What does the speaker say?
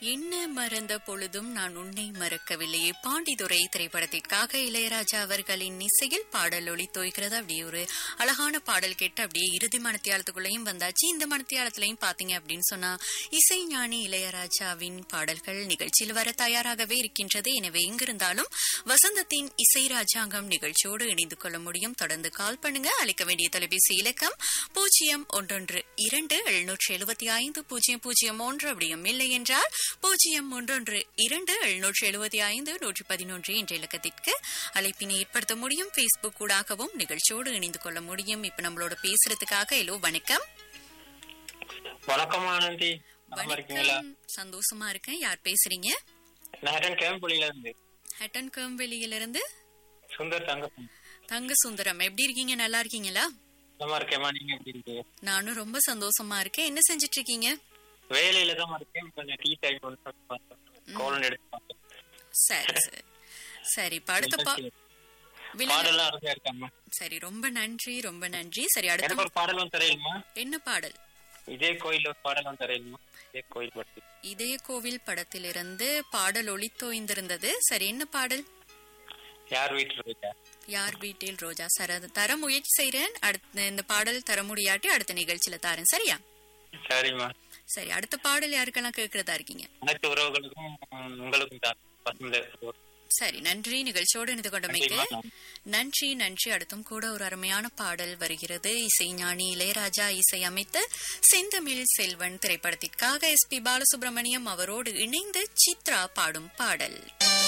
என்ன மறந்த பொழுதும் நான் உன்னை மறக்கவில்லையே பாண்டிதுரை திரைப்படத்திற்காக இளையராஜா அவர்களின் இசையில் பாடல் ஒளி தோய்கிறது அப்படியே ஒரு அழகான பாடல் கேட்டு அப்படியே இறுதி மனத்தியாலத்துக்குள்ளேயும் வந்தாச்சு இந்த மனத்தியாலத்திலையும் பாத்தீங்க அப்படின்னு சொன்னா இசை ஞானி இளையராஜாவின் பாடல்கள் நிகழ்ச்சியில் வர தயாராகவே இருக்கின்றது எனவே எங்கிருந்தாலும் வசந்தத்தின் இசை ராஜாங்கம் நிகழ்ச்சியோடு இணைந்து கொள்ள முடியும் தொடர்ந்து கால் பண்ணுங்க அளிக்க வேண்டிய தொலைபேசி இலக்கம் பூஜ்ஜியம் ஒன்றொன்று இரண்டு எழுநூற்றி எழுபத்தி ஐந்து பூஜ்ஜியம் பூஜ்ஜியம் ஒன்று அப்படியும் இல்லை என்றால் பூஜ்ஜியம் ஒன்றொன்று இரண்டு எழுநூற்றி எழுபத்தி ஐந்து நூற்றி பதினொன்று என்ற இலக்கத்திற்கு அழைப்பினை ஏற்படுத்த முடியும் பேஸ்புக் ஊடாகவும் நிகழ்ச்சியோடு இணைந்து கொள்ள முடியும் இப்ப நம்மளோட பேசுறதுக்காக ஹலோ வணக்கம் வணக்கம் ஆனந்தி நல்லா இருக்கீங்களா வணக்கம் சந்தோஷமா இருக்கேன் யார் பேசுறீங்க நான் கேம்புலியில இருந்து ஹட்டன் கேம்வெளியிலிருந்து சுந்தர் தங்கப்பன் தங்க சுந்தரம் எப்படி இருக்கீங்க நல்லா இருக்கீங்களா நல்லா இருக்கேம்மா நீங்க எப்படி இருக்கீங்க நானும் ரொம்ப சந்தோஷமா இருக்கேன் என்ன செஞ்சிட்டு இருக்கீங்க வேலையில தான் இருக்கேன் கொஞ்சம் டீ டைம் கோலன் எடுத்து பார்த்தேன். சரி சரி சரி இப்ப அடுத்த பா விலங்கு பாடலாம் அருமையா இருக்காம்மா சரி ரொம்ப நன்றி ரொம்ப நன்றி சரி எனக்கு அடுத்த ஒரு பாடலும் தரையிலுமா என்ன பாடல் இதே கோயில் ஒரு பாடலும் தரையிலுமா இதே கோயில் பற்றி இதய கோவில் படத்திலிருந்து பாடல் ஒளித்தோய்ந்திருந்தது சரி என்ன பாடல் யார் வீட்டுல இருக்கா யார் வீட்டில் ரோஜா சார் அது தர முயற்சி செய்றேன் அடுத்த இந்த பாடல் தர முடியாட்டி அடுத்த நிகழ்ச்சியில தரேன் சரியா சரிம்மா சரி அடுத்த பாடல் யாருக்கெல்லாம் கேட்கறதா இருக்கீங்க அனைத்து உறவுகளுக்கும் உம், உங்களுக்கும் தான் பசங்க சரி நன்றி நிகழ்ச்சியோடு இணைந்து கொண்டமைக்கு நன்றிம்மா. நன்றி நன்றி அடுத்தும் கூட ஒரு அருமையான பாடல் வருகிறது இசைஞானி இளையராஜா இசையமைத்த செந்தமிழ் செல்வன் திரைப்படத்திற்காக எஸ் பி பாலசுப்ரமணியம் அவரோடு இணைந்து சித்ரா பாடும் பாடல்